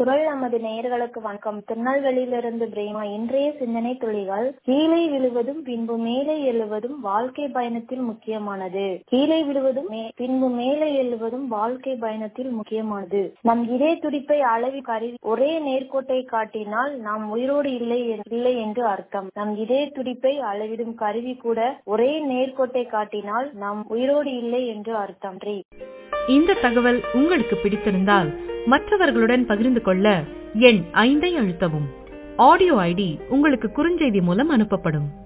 குரல் நமது நேயர்களுக்கு வணக்கம் திருநெல்வேலியிலிருந்து பிரேமா இன்றைய சிந்தனை துளிகள் கீழே விழுவதும் பின்பு மேலே எழுவதும் வாழ்க்கை பயணத்தில் முக்கியமானது கீழே விழுவதும் மே- பின்பு மேலே எழுவதும் வாழ்க்கை பயணத்தில் முக்கியமானது நம் இதய துடிப்பை அளவி கருவி ஒரே நேர்கோட்டை காட்டினால் நாம் உயிரோடு இல்லை எ- இல்லை என்று அர்த்தம் நம் இதய துடிப்பை அளவிடும் கருவி கூட ஒரே நேர்கோட்டை காட்டினால் நாம் உயிரோடு இல்லை என்று அர்த்தம் நன்றி இந்த தகவல் உங்களுக்கு பிடித்திருந்தால் மற்றவர்களுடன் பகிர்ந்து கொள்ள எண் ஐந்தை அழுத்தவும் ஆடியோ ஐடி உங்களுக்கு குறுஞ்செய்தி மூலம் அனுப்பப்படும்